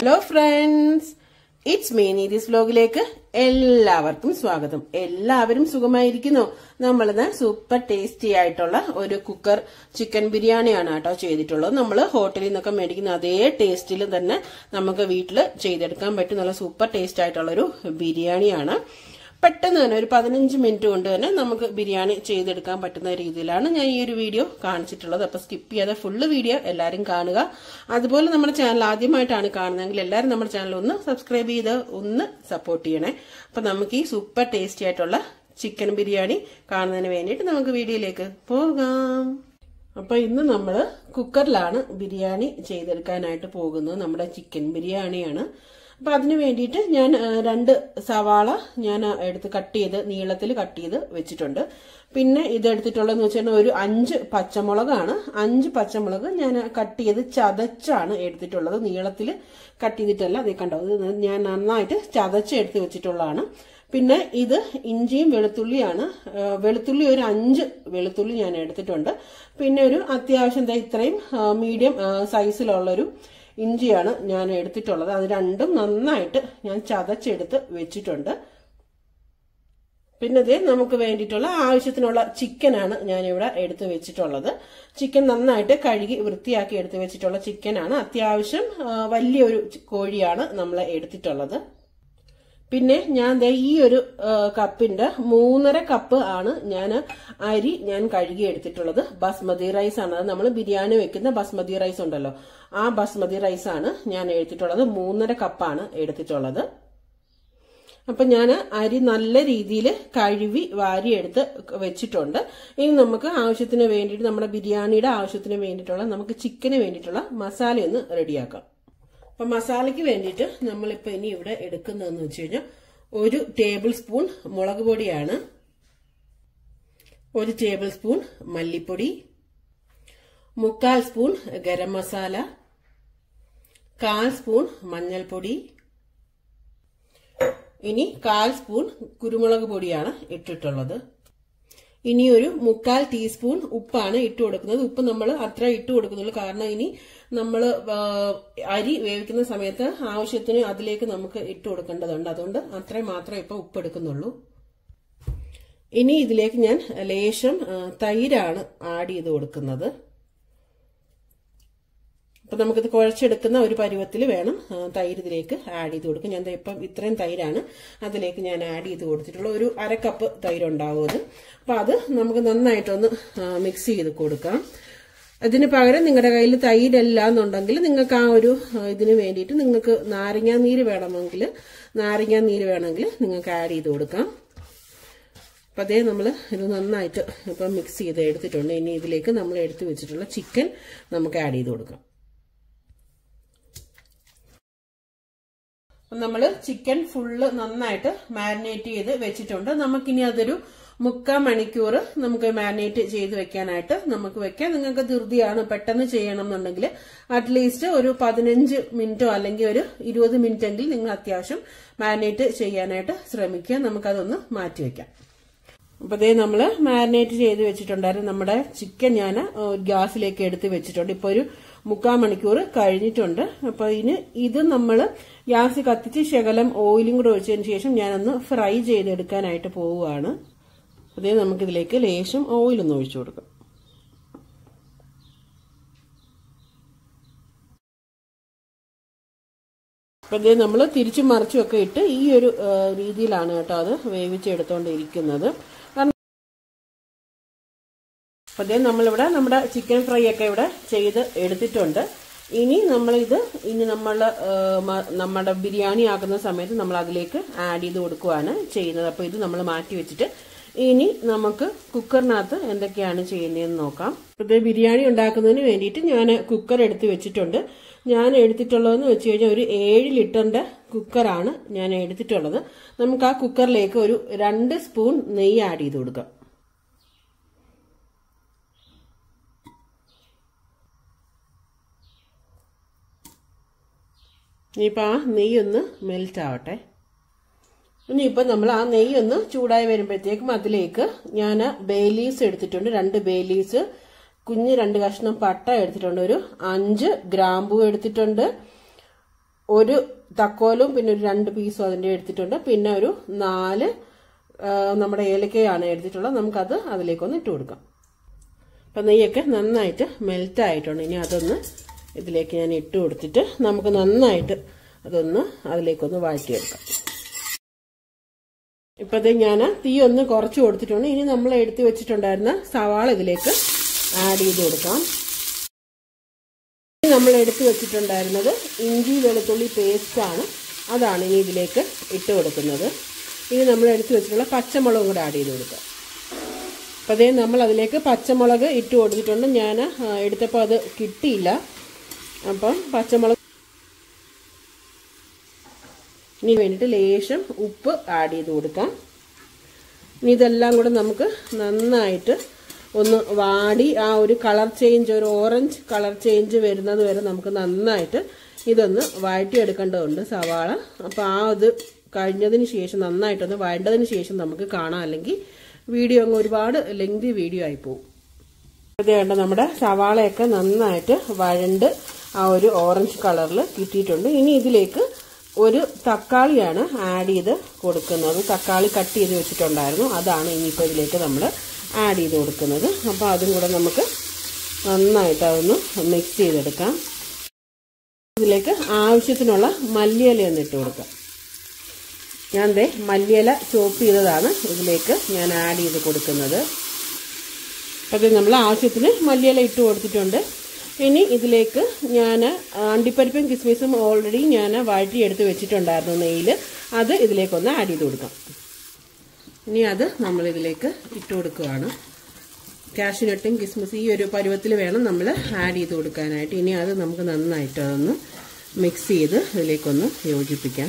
hello friends it's me Neethi's വ്ലോഗിലേക്ക് എല്ലാവർക്കും സ്വാഗതം എല്ലാവരും സുഖമായിരിക്കുന്നു നമ്മളിന്ന് സൂപ്പർ ടേസ്റ്റി ആയിട്ടുള്ള ഒരു കുക്കർ ചിക്കൻ ബിരിയാണിയാണ് കേട്ടോ ചെയ്തിട്ടുള്ളത് നമ്മൾ ഹോട്ടലിൽ നിന്നൊക്കെ മേടിക്കുന്ന അതേ ടേസ്റ്റിൽ തന്നെ നമുക്ക് വീട്ടിൽ ചെയ്തെടുക്കാൻ പറ്റും നല്ല സൂപ്പർ ടേസ്റ്റ് ആയിട്ടുള്ള ഒരു ബിരിയാണിയാണ് പെട്ടെന്ന് തന്നെ ഒരു പതിനഞ്ച് മിനിറ്റ് കൊണ്ട് തന്നെ നമുക്ക് ബിരിയാണി ചെയ്തെടുക്കാൻ പറ്റുന്ന രീതിയിലാണ് ഞാൻ ഈ ഒരു വീഡിയോ കാണിച്ചിട്ടുള്ളത് അപ്പൊ സ്കിപ്പ് ചെയ്യാതെ ഫുള്ള് വീഡിയോ എല്ലാവരും കാണുക അതുപോലെ നമ്മുടെ ചാനൽ ആദ്യമായിട്ടാണ് കാണുന്നതെങ്കിൽ എല്ലാവരും നമ്മുടെ ചാനൽ ഒന്ന് സബ്സ്ക്രൈബ് ചെയ്ത് ഒന്ന് സപ്പോർട്ട് ചെയ്യണേ അപ്പൊ നമുക്ക് ഈ സൂപ്പർ ടേസ്റ്റി ആയിട്ടുള്ള ചിക്കൻ ബിരിയാണി കാണുന്നതിന് വേണ്ടിയിട്ട് നമുക്ക് വീഡിയോയിലേക്ക് പോകാം അപ്പൊ ഇന്ന് നമ്മൾ കുക്കറിലാണ് ബിരിയാണി ചെയ്തെടുക്കാനായിട്ട് പോകുന്നത് നമ്മുടെ ചിക്കൻ ബിരിയാണിയാണ് അപ്പൊ അതിന് വേണ്ടിയിട്ട് ഞാൻ ആ, രണ്ട് സവാള ഞാൻ ആ, എടുത്ത് കട്ട് ചെയ്ത് നീളത്തിൽ കട്ട് ചെയ്ത് വെച്ചിട്ടുണ്ട് പിന്നെ ഇത് എടുത്തിട്ടുള്ളതെന്ന് വെച്ചാൽ ഒരു അഞ്ച് പച്ചമുളകാണ് അഞ്ച് പച്ചമുളക് ഞാൻ കട്ട് ചെയ്ത് ചതച്ചാണ് എടുത്തിട്ടുള്ളത് നീളത്തിൽ കട്ട് ചെയ്തിട്ടല്ല അതേ കണ്ടോ ഇത് ഞാൻ നന്നായിട്ട് ചതച്ച് എടുത്ത് വെച്ചിട്ടുള്ളതാണ് പിന്നെ ഇത് ഇഞ്ചിയും വെളുത്തുള്ളിയാണ് ആ, വെളുത്തുള്ളി ഒരു അഞ്ച് വെളുത്തുള്ളി ഞാൻ എടുത്തിട്ടുണ്ട് പിന്നെ ഒരു അത്യാവശ്യം ദേ ഇത്രയും മീഡിയം സൈസിലുള്ളൊരു ഇഞ്ചിയാണ് ഞാൻ എടുത്തിട്ടുള്ളത് അത് രണ്ടും നന്നായിട്ട് ഞാൻ ചതച്ചെടുത്ത് വെച്ചിട്ടുണ്ട് പിന്നെ ഇതേ നമുക്ക് വേണ്ടിയിട്ടുള്ള ആവശ്യത്തിനുള്ള ചിക്കനാണ് ഞാനിവിടെ എടുത്ത് വെച്ചിട്ടുള്ളത് ചിക്കൻ നന്നായിട്ട് കഴുകി വൃത്തിയാക്കി എടുത്ത് വെച്ചിട്ടുള്ള ചിക്കനാണ് അത്യാവശ്യം ആ, വലിയൊരു ചി- കോഴിയാണ് നമ്മൾ എടുത്തിട്ടുള്ളത് പിന്നെ ഞാൻ ദേ ഈ ഒരു ആ, കപ്പിന്റെ മൂന്നര കപ്പ് ആണ് ഞാൻ അരി ഞാൻ കഴുകി എടുത്തിട്ടുള്ളത് ബസ്മതി റൈസ് ആണ് അത് നമ്മൾ ബിരിയാണി വെക്കുന്ന ബസ്മതി റൈസ് ഉണ്ടല്ലോ ആ ബസ്മതി റൈസ് ആണ് ഞാൻ എടുത്തിട്ടുള്ളത് മൂന്നര കപ്പാണ് എടുത്തിട്ടുള്ളത് അപ്പൊ ഞാൻ അരി നല്ല രീതിയിൽ കഴുകി വാരിയെടുത്ത് വെച്ചിട്ടുണ്ട് ഇനി നമുക്ക് ആവശ്യത്തിന് വേണ്ടിയിട്ട് നമ്മുടെ ബിരിയാണിയുടെ ആവശ്യത്തിന് വേണ്ടിയിട്ടുള്ള നമുക്ക് ചിക്കന് വേണ്ടിയിട്ടുള്ള മസാല ഒന്ന് റെഡിയാക്കാം അപ്പൊ മസാലയ്ക്ക് വേണ്ടിയിട്ട് നമ്മളിപ്പോ ഇനി ഇവിടെ എടുക്കുന്നതെന്ന് വെച്ച് കഴിഞ്ഞാൽ ഒരു ടേബിൾ സ്പൂൺ മുളക് പൊടിയാണ് ഒരു ടേബിൾ സ്പൂൺ മല്ലിപ്പൊടി മുക്കാൽ സ്പൂൺ ഗരം മസാല കാൽ സ്പൂൺ മഞ്ഞൾപ്പൊടി ഇനി കാൽ സ്പൂൺ കുരുമുളക് പൊടിയാണ് ഇട്ടിട്ടുള്ളത് ഇനി ഒരു മുക്കാൽ ടീസ്പൂൺ ഉപ്പാണ് ഇട്ട് കൊടുക്കുന്നത് ഉപ്പ് നമ്മൾ അത്ര ഇട്ട് കൊടുക്കുന്നുള്ളൂ കാരണം ഇനി നമ്മൾ അരി വേവിക്കുന്ന സമയത്ത് ആവശ്യത്തിന് അതിലേക്ക് നമുക്ക് ഇട്ട് കൊടുക്കേണ്ടതുണ്ട് അതുകൊണ്ട് അത്രയും മാത്രമേ ഇപ്പൊ ഉപ്പ് എടുക്കുന്നുള്ളൂ ഇനി ഇതിലേക്ക് ഞാൻ ലേശം ആ, തൈരാണ് ആഡ് ചെയ്ത് കൊടുക്കുന്നത് അപ്പൊ നമുക്കിത് കുഴച്ചെടുക്കുന്ന ഒരു പരുവത്തിൽ വേണം ആ, തൈര് ഇതിലേക്ക് ആഡ് ചെയ്ത് കൊടുക്കും ഞാൻ ദേ ഇപ്പം ഇത്രയും തൈരാണ് അതിലേക്ക് ഞാൻ ആഡ് ചെയ്ത് കൊടുത്തിട്ടുള്ള ഒരു അര കപ്പ് തൈര് ഉണ്ടാവും അത് അപ്പൊ അത് നമുക്ക് നന്നായിട്ടൊന്ന് മിക്സ് ചെയ്ത് കൊടുക്കാം അതിന് പകരം നിങ്ങളുടെ കയ്യിൽ തൈരല്ല എന്നുണ്ടെങ്കിൽ നിങ്ങൾക്ക് ആ ഒരു ആ, ഇതിന് വേണ്ടിയിട്ട് നിങ്ങൾക്ക് നാരങ്ങാ നീര് വേണമെങ്കിൽ നാരങ്ങാ നീര് വേണമെങ്കിൽ നിങ്ങൾക്ക് ആഡ് ചെയ്ത് കൊടുക്കാം അപ്പം അതേ നമ്മൾ ഇത് നന്നായിട്ട് ഇപ്പം മിക്സ് ചെയ്ത് എടുത്തിട്ടുണ്ട് ഇനി ഇതിലേക്ക് നമ്മൾ എടുത്തു വെച്ചിട്ടുള്ള ചിക്കൻ നമുക്ക് ആഡ് ചെയ്ത് കൊടുക്കാം നമ്മൾ ചിക്കൻ ഫുള്ള് നന്നായിട്ട് മാരിനേറ്റ് ചെയ്ത് വെച്ചിട്ടുണ്ട് നമുക്കിനി അതൊരു മുക്കാൽ മണിക്കൂർ നമുക്ക് മാരിനേറ്റ് ചെയ്ത് വെക്കാനായിട്ട് നമുക്ക് വെക്കാം നിങ്ങൾക്ക് ധൃതിയാണ് പെട്ടെന്ന് ചെയ്യണം എന്നുണ്ടെങ്കിൽ അറ്റ്ലീസ്റ്റ് ഒരു പതിനഞ്ച് മിനിറ്റോ അല്ലെങ്കിൽ ഒരു ഇരുപത് മിനിറ്റ് എങ്കിൽ നിങ്ങൾ അത്യാവശ്യം മാരിനേറ്റ് ചെയ്യാനായിട്ട് ശ്രമിക്കുക നമുക്കതൊന്ന് മാറ്റി വെക്കാം അപ്പൊ അതേ നമ്മൾ മാരിനേറ്റ് ചെയ്ത് വെച്ചിട്ടുണ്ടായിരുന്നു നമ്മുടെ ചിക്കൻ ഞാൻ ഗ്യാസിലേക്ക് എടുത്ത് വെച്ചിട്ടുണ്ട് ഇപ്പൊ ഒരു മുക്കാൽ മണിക്കൂർ കഴിഞ്ഞിട്ടുണ്ട് അപ്പൊ ഇനി ഇത് നമ്മൾ ഗ്യാസ് കത്തിച്ച് ശകലം ഓയിലും കൂടെ ഒഴിച്ചതിന് ശേഷം ഞാനൊന്ന് ഫ്രൈ ചെയ്തെടുക്കാനായിട്ട് പോവുകയാണ് അതേ നമുക്കിതിലേക്ക് ലേശം ഓയിലൊന്ന് ഒഴിച്ചു കൊടുക്കാം അപ്പൊ ഇതേ നമ്മൾ തിരിച്ചും മറിച്ചും ഒക്കെ ഇട്ട് ഈ ഒരു ആ, രീതിയിലാണ് കേട്ടോ അത് വേവിച്ചെടുത്തോണ്ടിരിക്കുന്നത് കാരണം അപ്പൊ അതേ നമ്മളിവിടെ നമ്മുടെ ചിക്കൻ ഫ്രൈ ഒക്കെ ഇവിടെ ചെയ്ത് എടുത്തിട്ടുണ്ട് ഇനി നമ്മളിത് ഇനി നമ്മൾ നമ്മുടെ ബിരിയാണി ആക്കുന്ന സമയത്ത് നമ്മൾ അതിലേക്ക് ആഡ് ചെയ്ത് കൊടുക്കുവാണ് ചെയ്യുന്നത് അപ്പോൾ ഇത് നമ്മൾ മാറ്റി വെച്ചിട്ട് ഇനി നമുക്ക് കുക്കറിനകത്ത് എന്തൊക്കെയാണ് ചെയ്യുന്നതെന്ന് നോക്കാം ഇത് ബിരിയാണി ഉണ്ടാക്കുന്നതിന് വേണ്ടിയിട്ട് ഞാൻ കുക്കർ എടുത്ത് വെച്ചിട്ടുണ്ട് ഞാൻ എടുത്തിട്ടുള്ളതെന്ന് വെച്ച് കഴിഞ്ഞാൽ ഒരു ഏഴ് ലിറ്ററിന്റെ കുക്കറാണ് ഞാൻ എടുത്തിട്ടുള്ളത് നമുക്ക് ആ കുക്കറിലേക്ക് ഒരു രണ്ട് സ്പൂൺ നെയ്യ് ആഡ് ചെയ്ത് കൊടുക്കാം ഇനിയിപ്പോൾ ആ നെയ്യൊന്ന് മെൽറ്റ് ആവട്ടെ ഇനിയിപ്പോൾ നമ്മൾ ആ നെയ്യൊന്ന് ചൂടായി വരുമ്പോഴത്തേക്കും അതിലേക്ക് ഞാൻ ബേലീസ് എടുത്തിട്ടുണ്ട് രണ്ട് ബേലീസ് കുഞ്ഞ് രണ്ട് കഷ്ണം പട്ട എടുത്തിട്ടുണ്ട് ഒരു അഞ്ച് ഗ്രാമ്പൂ എടുത്തിട്ടുണ്ട് ഒരു തക്കോലും പിന്നെ ഒരു രണ്ട് പീസും അതിന്റെ എടുത്തിട്ടുണ്ട് പിന്നെ ഒരു നാല് ആ, നമ്മുടെ ഏലക്കയാണ് എടുത്തിട്ടുള്ളത് നമുക്കത് അതിലേക്കൊന്ന് ഇട്ട് കൊടുക്കാം അപ്പം നെയ്യൊക്കെ നന്നായിട്ട് മെൽറ്റ് ആയിട്ടുണ്ട് ഇനി അതൊന്ന് ഇതിലേക്ക് ഞാൻ ഇട്ട് കൊടുത്തിട്ട് നമുക്ക് നന്നായിട്ട് അതൊന്ന് അതിലേക്കൊന്ന് വഴറ്റിയെടുക്കാം ഇപ്പം അത് ഞാൻ തീ ഒന്ന് കുറച്ച് കൊടുത്തിട്ടുണ്ട് ഇനി നമ്മൾ എടുത്തു വെച്ചിട്ടുണ്ടായിരുന്ന സവാള ഇതിലേക്ക് ആഡ് ചെയ്ത് കൊടുക്കാം ഇനി നമ്മൾ എടുത്തു വെച്ചിട്ടുണ്ടായിരുന്നത് ഇഞ്ചി വെളുത്തുള്ളി പേസ്റ്റാണ് അതാണ് ഇനി ഇതിലേക്ക് ഇട്ട് കൊടുക്കുന്നത് ഇനി നമ്മൾ എടുത്തു വെച്ചിട്ടുള്ള പച്ചമുളകും കൂടെ ആഡ് ചെയ്ത് കൊടുക്കാം അപ്പം അതേ നമ്മൾ അതിലേക്ക് പച്ചമുളക് ഇട്ട് കൊടുത്തിട്ടുണ്ട് ഞാൻ ആ, എടുത്തപ്പോൾ അത് കിട്ടിയില്ല അപ്പം പച്ചമുളക് ഇനി വേണ്ടിയിട്ട് ലേശം ഉപ്പ് ആഡ് ചെയ്ത് കൊടുക്കാം ഇനി ഇതെല്ലാം കൂടെ നമുക്ക് നന്നായിട്ട് ഒന്ന് വാടി ആ ഒരു കളർ ചേഞ്ച് ഒരു ഓറഞ്ച് കളർ ചേഞ്ച് വരുന്നത് വരെ നമുക്ക് നന്നായിട്ട് ഇതൊന്ന് വഴറ്റിയെടുക്കേണ്ടതുണ്ട് സവാള അപ്പോൾ ആ ഇത് കഴിഞ്ഞതിന് ശേഷം നന്നായിട്ടൊന്ന് വഴണ്ടതിന് ശേഷം നമുക്ക് കാണാം അല്ലെങ്കിൽ വീഡിയോ അങ്ങ് ഒരുപാട് ലെങ്തി വീഡിയോ ആയി പോകും ഇത് വേണ്ട നമ്മുടെ സവാളയൊക്കെ നന്നായിട്ട് വഴണ്ട് ആ ഒരു ഓറഞ്ച് കളറിൽ കിട്ടിയിട്ടുണ്ട് ഇനി ഇതിലേക്ക് ഒരു തക്കാളിയാണ് ആഡ് ചെയ്ത് കൊടുക്കുന്നത് തക്കാളി കട്ട് ചെയ്ത് വെച്ചിട്ടുണ്ടായിരുന്നു അതാണ് ഇനിയിപ്പോൾ ഇതിലേക്ക് നമ്മൾ ആഡ് ചെയ്ത് കൊടുക്കുന്നത് അപ്പോൾ അതും കൂടെ നമുക്ക് നന്നായിട്ട് അതൊന്ന് മിക്സ് ചെയ്തെടുക്കാം ഇതിലേക്ക് ആവശ്യത്തിനുള്ള മല്ലിയില ഒന്ന് ഇട്ട് കൊടുക്കാം ഞാൻ ദേ മല്ലിയില ചോപ്പ് ചെയ്തതാണ് ഇതിലേക്ക് ഞാൻ ആഡ് ചെയ്ത് കൊടുക്കുന്നത് അത് നമ്മൾ ആവശ്യത്തിന് മല്ലിയില ഇട്ട് കൊടുത്തിട്ടുണ്ട് ഇനി ഇതിലേക്ക് ഞാൻ അണ്ടിപ്പരിപ്പും കിസ്മിസും ഓൾറെഡി ഞാൻ വഴറ്റിയെടുത്ത് വെച്ചിട്ടുണ്ടായിരുന്നു നെയ്യിൽ അത് ഇതിലേക്കൊന്ന് ആഡ് ചെയ്ത് കൊടുക്കാം ഇനി അത് നമ്മൾ ഇതിലേക്ക് ഇട്ട് കൊടുക്കുകയാണ് കാഷ്യൂനട്ടും കിസ്മിസ് ഈ ഒരു പരുവത്തിൽ വേണം നമ്മൾ ആഡ് ചെയ്ത് കൊടുക്കാനായിട്ട് ഇനി അത് നമുക്ക് നന്നായിട്ട് അതൊന്ന് മിക്സ് ചെയ്ത് ഇതിലേക്കൊന്ന് യോജിപ്പിക്കാം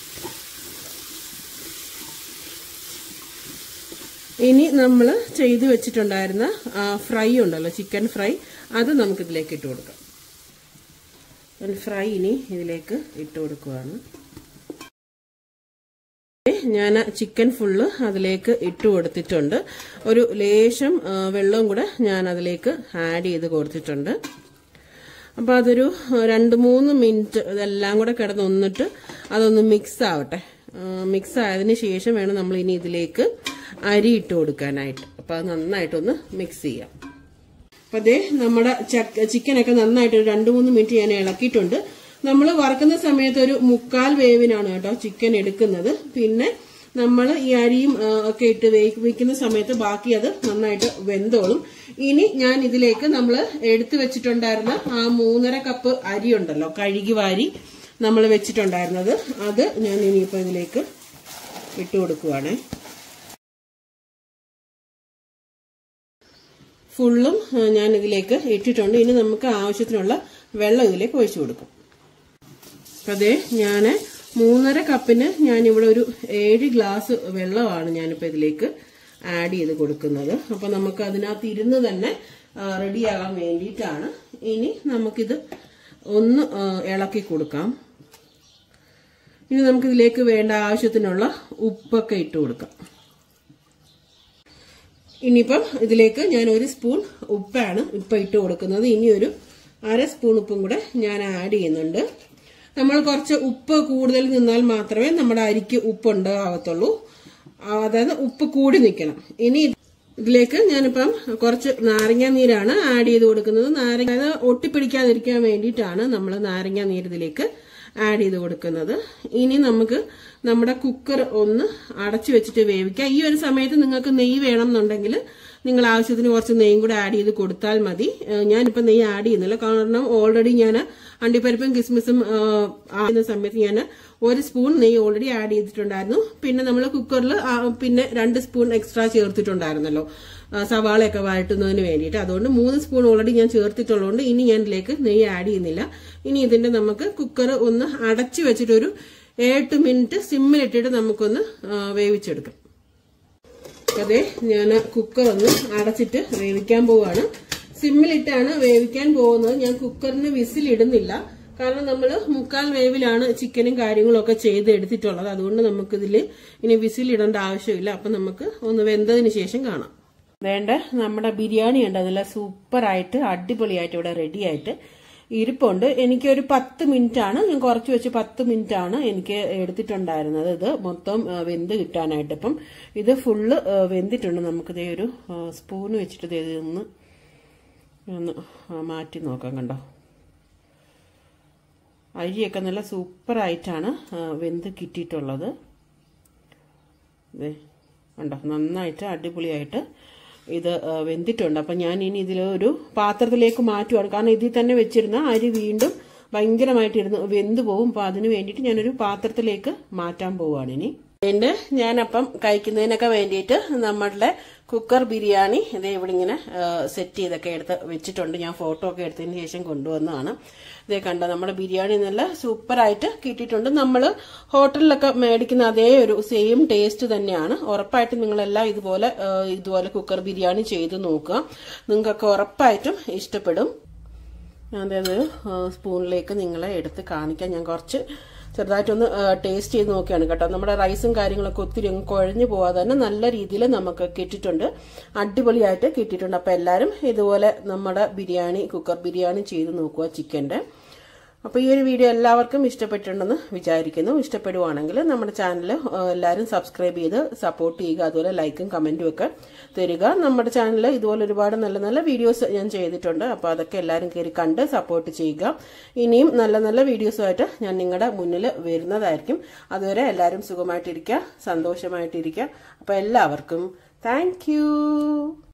ഇനി നമ്മൾ ചെയ്തു വെച്ചിട്ടുണ്ടായിരുന്ന ആ, ഫ്രൈ ഉണ്ടല്ലോ ചിക്കൻ ഫ്രൈ അത് നമുക്ക് ഇതിലേക്ക് ഇട്ട് കൊടുക്കാം ഒരു ഫ്രൈ ഇനി ഇതിലേക്ക് ഇട്ട് കൊടുക്കുവാണ് ഞാൻ ചിക്കൻ ഫുള്ള് അതിലേക്ക് ഇട്ട് കൊടുത്തിട്ടുണ്ട് ഒരു ലേശം ആ, വെള്ളവും കൂടെ ഞാൻ അതിലേക്ക് ആഡ് ചെയ്ത് കൊടുത്തിട്ടുണ്ട് അപ്പോൾ അതൊരു രണ്ട് മൂന്ന് മിനിറ്റ് ഇതെല്ലാം കൂടെ കിടന്ന് ഒന്നിട്ട് അതൊന്ന് മിക്സ് ആവട്ടെ മിക്സ് ആയതിനു ശേഷം വേണം നമ്മൾ ഇനി ഇതിലേക്ക് അരി ഇട്ട് കൊടുക്കാനായിട്ട് അപ്പോൾ അത് നന്നായിട്ടൊന്ന് മിക്സ് ചെയ്യാം അപ്പോൾ അതേ നമ്മുടെ ചക്ക ചിക്കനൊക്കെ നന്നായിട്ട് ഒരു രണ്ട് മൂന്ന് മിനിറ്റ് ഞാൻ ഇളക്കിയിട്ടുണ്ട് നമ്മൾ വറക്കുന്ന സമയത്ത് ഒരു മുക്കാൽ വേവിനാണ് കേട്ടോ ചിക്കൻ എടുക്കുന്നത് പിന്നെ നമ്മൾ ഈ അരിയും ആ, ഒക്കെ ഇട്ട് വേവിക്കുന്ന സമയത്ത് ബാക്കി അത് നന്നായിട്ട് വെന്തോളും ഇനി ഞാൻ ഇതിലേക്ക് നമ്മൾ എടുത്തു വെച്ചിട്ടുണ്ടായിരുന്ന ആ മൂന്നര കപ്പ് അരി ഉണ്ടല്ലോ കഴുകി വാരി നമ്മൾ വെച്ചിട്ടുണ്ടായിരുന്നത് അത് ഞാൻ ഇനിയിപ്പോൾ ഇതിലേക്ക് ഇട്ട് കൊടുക്കുവാണേ ഫുള്ളും ആ, ഞാൻ ഇതിലേക്ക് ഇട്ടിട്ടുണ്ട് ഇനി നമുക്ക് ആവശ്യത്തിനുള്ള വെള്ളം ഇതിലേക്ക് ഒഴിച്ചു കൊടുക്കും അപ്പം അതേ ഞാൻ മൂന്നര കപ്പിന് ഞാനിവിടെ ഒരു ഏഴ് ഗ്ലാസ് വെള്ളമാണ് ഞാനിപ്പോൾ ഇതിലേക്ക് ആഡ് ചെയ്ത് കൊടുക്കുന്നത് അപ്പം നമുക്ക് അതിനകത്ത് ഇരുന്ന് തന്നെ റെഡിയാകാൻ വേണ്ടിയിട്ടാണ് ഇനി നമുക്കിത് ഒന്ന് ആ, ഇളക്കി കൊടുക്കാം ഇനി നമുക്കിതിലേക്ക് വേണ്ട ആവശ്യത്തിനുള്ള ഉപ്പൊക്കെ ഇട്ട് കൊടുക്കാം ഇനിയിപ്പം ഇതിലേക്ക് ഞാൻ ഒരു സ്പൂൺ ഉപ്പാണ് ഇപ്പം ഇട്ട് കൊടുക്കുന്നത് ഇനി ഒരു അര സ്പൂൺ ഉപ്പും കൂടെ ഞാൻ ആഡ് ചെയ്യുന്നുണ്ട് നമ്മൾ കുറച്ച് ഉപ്പ് കൂടുതൽ നിന്നാൽ മാത്രമേ നമ്മുടെ അരിക്ക് ഉപ്പ് ഉണ്ടാകത്തുള്ളൂ ആ, അതായത് ഉപ്പ് കൂടി നിൽക്കണം ഇനി ഇതിലേക്ക് ഞാനിപ്പം കുറച്ച് നാരങ്ങ നീരാണ് ആഡ് ചെയ്ത് കൊടുക്കുന്നത് നാരങ്ങ അത് ഒട്ടിപ്പിടിക്കാതിരിക്കാൻ വേണ്ടിയിട്ടാണ് നമ്മൾ നാരങ്ങ നീര് ഇതിലേക്ക് ആഡ് ചെയ്ത് കൊടുക്കുന്നത് ഇനി നമുക്ക് നമ്മുടെ കുക്കർ ഒന്ന് അടച്ചു വെച്ചിട്ട് വേവിക്കാം ഈ ഒരു സമയത്ത് നിങ്ങൾക്ക് നെയ്യ് വേണം എന്നുണ്ടെങ്കിൽ നിങ്ങൾ ആവശ്യത്തിന് കുറച്ച് നെയ്യും കൂടെ ആഡ് ചെയ്ത് കൊടുത്താൽ മതി ഏഹ് ഞാനിപ്പോൾ നെയ്യ് ആഡ് ചെയ്യുന്നില്ല കാരണം ഓൾറെഡി ഞാൻ അണ്ടിപ്പരിപ്പും കിസ്മിസും ഏഹ് ആകുന്ന സമയത്ത് ഞാൻ ഒരു സ്പൂൺ നെയ്യ് ഓൾറെഡി ആഡ് ചെയ്തിട്ടുണ്ടായിരുന്നു പിന്നെ നമ്മൾ കുക്കറിൽ പിന്നെ രണ്ട് സ്പൂൺ എക്സ്ട്രാ ചേർത്തിട്ടുണ്ടായിരുന്നല്ലോ ആ, സവാളയൊക്കെ വഴറ്റുന്നതിന് വേണ്ടിയിട്ട് അതുകൊണ്ട് മൂന്ന് സ്പൂൺ ഓൾറെഡി ഞാൻ ചേർത്തിട്ടുള്ളതുകൊണ്ട് ഇനി ഞാൻ ഇതിലേക്ക് നെയ്യ് ആഡ് ചെയ്യുന്നില്ല ഇനി ഇതിന്റെ നമുക്ക് കുക്കർ ഒന്ന് അടച്ചു വെച്ചിട്ടൊരു എട്ട് മിനിറ്റ് സിമ്മിലിട്ടിട്ട് നമുക്കൊന്ന് ആ, വേവിച്ചെടുക്കാം അതെ ഞാൻ കുക്കർ ഒന്ന് അടച്ചിട്ട് വേവിക്കാൻ പോവാണ് സിമ്മിലിട്ടാണ് വേവിക്കാൻ പോകുന്നത് ഞാൻ കുക്കറിന് വിസിൽ ഇടുന്നില്ല കാരണം നമ്മൾ മുക്കാൽ വേവിലാണ് ചിക്കനും കാര്യങ്ങളും ഒക്കെ ചെയ്ത് എടുത്തിട്ടുള്ളത് അതുകൊണ്ട് നമുക്കിതിൽ ഇനി വിസിൽ ഇടേണ്ട ആവശ്യമില്ല അപ്പം നമുക്ക് ഒന്ന് വെന്തതിന് ശേഷം കാണാം വേണ്ട നമ്മുടെ ബിരിയാണി ഉണ്ട് അതിൽ സൂപ്പറായിട്ട് അടിപൊളിയായിട്ട് ഇവിടെ റെഡി ആയിട്ട് ഇരിപ്പുണ്ട് എനിക്കൊരു പത്ത് മിനിറ്റ് ആണ് ഞാൻ കുറച്ച് വെച്ച് പത്ത് മിനിറ്റ് ആണ് എനിക്ക് എടുത്തിട്ടുണ്ടായിരുന്നത് ഇത് മൊത്തം ആ, വെന്ത് കിട്ടാനായിട്ട് ഇപ്പം ഇത് ഫുള്ള് ആ, വെന്തിട്ടുണ്ട് നമുക്കിതേ ഒരു സ്പൂൺ വെച്ചിട്ട് ദേ ഇതൊന്ന് ഒന്ന് ആ, മാറ്റി നോക്കാം കണ്ടോ അരിയൊക്കെ നല്ല സൂപ്പറായിട്ടാണ് ആ, വെന്ത് കിട്ടിയിട്ടുള്ളത് ദേ ഉണ്ടോ നന്നായിട്ട് അടിപൊളിയായിട്ട് ഇത് ആ, വെന്തിട്ടുണ്ട് അപ്പം ഞാൻ ഇനി ഇതിൽ ഒരു പാത്രത്തിലേക്ക് മാറ്റുവാണ് കാരണം ഇതിൽ തന്നെ വെച്ചിരുന്ന അരി വീണ്ടും ഭയങ്കരമായിട്ട് ഇരുന്ന് വെന്ത് പോകും അപ്പം അതിന് വേണ്ടിയിട്ട് ഞാനൊരു പാത്രത്തിലേക്ക് മാറ്റാൻ പോവുകയാണ് ഇനി എൻ്റെ ഞാനപ്പം കഴിക്കുന്നതിനൊക്കെ വേണ്ടിയിട്ട് നമ്മളുടെ കുക്കർ ബിരിയാണി ഇതേ ഇവിടെ ഇങ്ങനെ സെറ്റ് ചെയ്തൊക്കെ എടുത്ത് വെച്ചിട്ടുണ്ട് ഞാൻ ഫോട്ടോ ഒക്കെ എടുത്തതിന് ശേഷം കൊണ്ടുവന്നതാണ് ഇതേ കണ്ട നമ്മുടെ ബിരിയാണി നല്ല സൂപ്പറായിട്ട് കിട്ടിയിട്ടുണ്ട് നമ്മൾ ഹോട്ടലിലൊക്കെ മേടിക്കുന്ന അതേ ഒരു സെയിം ടേസ്റ്റ് തന്നെയാണ് ഉറപ്പായിട്ടും നിങ്ങളെല്ലാം ഇതുപോലെ ആ, ഇതുപോലെ കുക്കർ ബിരിയാണി ചെയ്ത് നോക്കുക നിങ്ങൾക്കൊക്കെ ഉറപ്പായിട്ടും ഇഷ്ടപ്പെടും അതായത് സ്പൂണിലേക്ക് നിങ്ങളെ എടുത്ത് കാണിക്കാൻ ഞാൻ കുറച്ച് ചെറുതായിട്ടൊന്ന് ടേസ്റ്റ് ചെയ്ത് നോക്കിയാണ് കേട്ടോ നമ്മുടെ റൈസും കാര്യങ്ങളൊക്കെ ഒത്തിരി അങ്ങ് കുഴഞ്ഞു പോവാതെ തന്നെ നല്ല രീതിയിൽ നമുക്ക് കിട്ടിയിട്ടുണ്ട് അടിപൊളിയായിട്ട് കിട്ടിയിട്ടുണ്ട് അപ്പം എല്ലാവരും ഇതുപോലെ നമ്മുടെ ബിരിയാണി കുക്കർ ബിരിയാണി ചെയ്ത് നോക്കുക ചിക്കൻ്റെ അപ്പോൾ ഈ ഒരു വീഡിയോ എല്ലാവർക്കും ഇഷ്ടപ്പെട്ടിട്ടുണ്ടെന്ന് വിചാരിക്കുന്നു ഇഷ്ടപ്പെടുവാണെങ്കിൽ നമ്മുടെ ചാനൽ എല്ലാവരും സബ്സ്ക്രൈബ് ചെയ്ത് സപ്പോർട്ട് ചെയ്യുക അതുപോലെ ലൈക്കും കമൻറ്റും ഒക്കെ തരിക നമ്മുടെ ചാനലിൽ ഇതുപോലെ ഒരുപാട് നല്ല നല്ല വീഡിയോസ് ഞാൻ ചെയ്തിട്ടുണ്ട് അപ്പോൾ അതൊക്കെ എല്ലാവരും കയറി കണ്ട് സപ്പോർട്ട് ചെയ്യുക ഇനിയും നല്ല നല്ല വീഡിയോസുമായിട്ട് ഞാൻ നിങ്ങളുടെ മുന്നിൽ വരുന്നതായിരിക്കും അതുവരെ എല്ലാവരും സുഖമായിട്ടിരിക്കുക സന്തോഷമായിട്ടിരിക്കുക അപ്പോൾ എല്ലാവർക്കും താങ്ക്